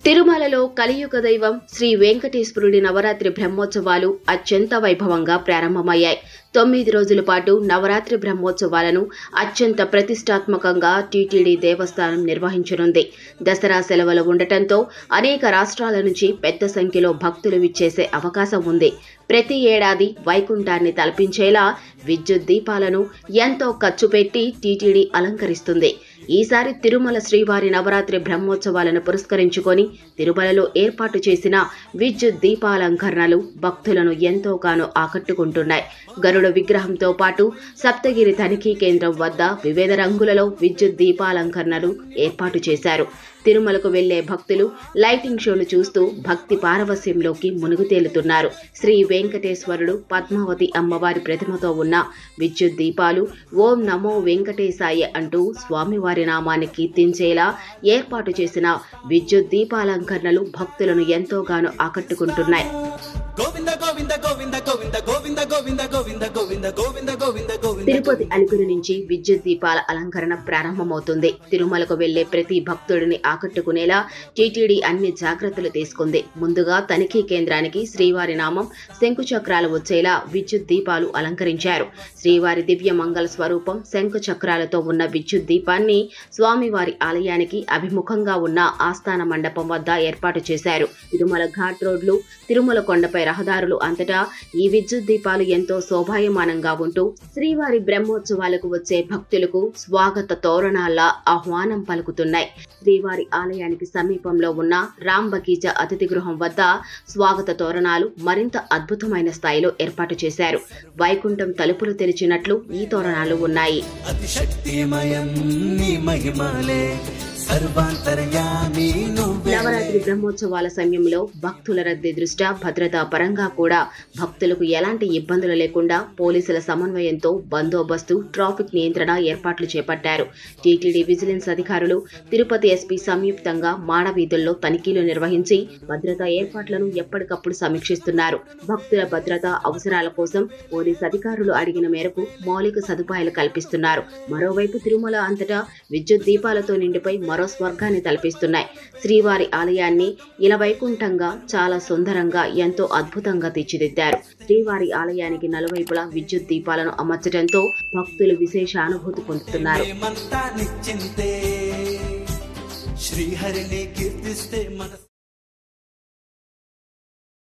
తిరుమలలో కలియుగ దైవం శ్రీ వెంకటేశ్వరుడి నవరాత్రి బ్రహ్మోత్సవాలు అత్యంత వైభవంగా ప్రారంభమయ్యాయి తొమ్మిది రోజుల పాటు నవరాత్రి బ్రహ్మోత్సవాలను అత్యంత ప్రతిష్టాత్మకంగా టీటీడీ దేవస్థానం నిర్వహించనుంది దసరా సెలవులు ఉండటంతో అనేక రాష్ట్రాల నుంచి పెద్ద సంఖ్యలో భక్తులు విచ్చేసే అవకాశం ఉంది ప్రతి ఏడాది వైకుంఠాన్ని తలపించేలా విద్యుత్ దీపాలను ఎంతో ఖర్చు పెట్టి టీటీడీ అలంకరిస్తుంది ఈసారి తిరుమల శ్రీవారి నవరాత్రి బ్రహ్మోత్సవాలను పురస్కరించుకొని తిరుమలలో ఏర్పాటు చేసిన విద్యుత్ దీపాలంకరణలు భక్తులను ఎంతోగానో ఆకట్టుకుంటున్నాయి గరుడ విగ్రహంతో పాటు సప్తగిరి తనిఖీ కేంద్రం వద్ద వివిధ రంగులలో విద్యుత్ దీపాలంకరణలు ఏర్పాటు చేశారు తిరుమలకు వెళ్లే భక్తులు లైటింగ్ షోను చూస్తూ భక్తి పారవస్యంలోకి మునుగు తేలుతున్నారు శ్రీ వెంకటేశ్వరుడు పద్మావతి అమ్మవారి ప్రతిమతో ఉన్న విద్యుత్ దీపాలు ఓం నమో వెంకటేశాయ అంటూ స్వామివారి నామాన్ని కీర్తించేలా ఏర్పాటు చేసిన విద్యుత్ దీపాలంకరణలు భక్తులను ఎంతోగానో ఆకట్టుకుంటున్నాయి గోవింద గోవింద గోవింద గోవింద గోవింద గోవింద గోవింద గోవింద గోవింద గోవింద గోవింద తిరుపతి అలిపిరి నుంచి విద్యుత్ దీపాల అలంకరణ ప్రారంభమవుతుంది తిరుమలకు వెళ్లే ప్రతి భక్తుడిని ఆకట్టుకునేలా టీటీడీ అన్ని జాగ్రత్తలు తీసుకుంది ముందుగా తనిఖీ కేంద్రానికి శ్రీవారి నామం శంకు చక్రాలు వచ్చేలా విద్యుత్ దీపాలు అలంకరించారు శ్రీవారి దివ్య మంగళ స్వరూపం శంకు చక్రాలతో ఉన్న విద్యుత్ దీపాన్ని స్వామివారి ఆలయానికి అభిముఖంగా ఉన్న ఆస్థాన మండపం వద్ద ఏర్పాటు చేశారు తిరుమల ఘాట్ రోడ్లు తిరుమల కొండపై రహదారులు అంతటా ఈ విద్యుత్ దీపాలు ఎంతో శోభాయమానంగా ఉంటూ శ్రీవారి బ్రహ్మోత్సవాలకు వచ్చే భక్తులకు స్వాగత తోరణాల్లా ఆహ్వానం పలుకుతున్నాయి శ్రీవారి ఆలయానికి సమీపంలో ఉన్న రామ్ బగీచా అతిథి గృహం వద్ద స్వాగత తోరణాలు మరింత అద్భుతమైన స్థాయిలో ఏర్పాటు చేశారు వైకుంఠం తలుపులు తెరిచినట్లు ఈ తోరణాలు ఉన్నాయి అతి శక్తిమయం నీ మహిమలే సర్వాంతర్యామి నువ్వే నవరాత్రి బ్రహ్మోత్సవాల సమయంలో భక్తుల రద్దీ దృష్ట్యా భద్రతా పరంగా కూడా భక్తులకు ఎలాంటి ఇబ్బందులు లేకుండా పోలీసుల సమన్వయంతో బందోబస్తు ట్రాఫిక్ నియంత్రణ ఏర్పాట్లు చేపట్టారు టీటీడీ విజిలెన్స్ అధికారులు తిరుపతి ఎస్పీ సంయుక్తంగా మాడవీధుల్లో తనిఖీలు నిర్వహించి భద్రతా ఏర్పాట్లను ఎప్పటికప్పుడు సమీక్షిస్తున్నారు భక్తుల భద్రతా అవసరాల కోసం పోలీస్ అధికారులు అడిగిన మేరకు మౌలిక సదుపాయాలు కల్పిస్తున్నారు మరోవైపు తిరుమల అంతటా విద్యుత్ దీపాలతో నిండిపై మరో స్వర్గాన్ని తలపిస్తున్నాయి శ్రీవారి ఆలయాన్ని ఇలవైకుంఠంగా చాలా సుందరంగా ఎంతో అద్భుతంగా తీర్చిదిద్దారు శ్రీవారి ఆలయానికి నలువైపులా విద్యుత్ దీపాలను అమర్చడంతో భక్తులు విశేష అనుభూతి పొందుతున్నారు ప్రేమంతా నిశ్చింతే శ్రీహరిని కీర్తిస్తే మనసు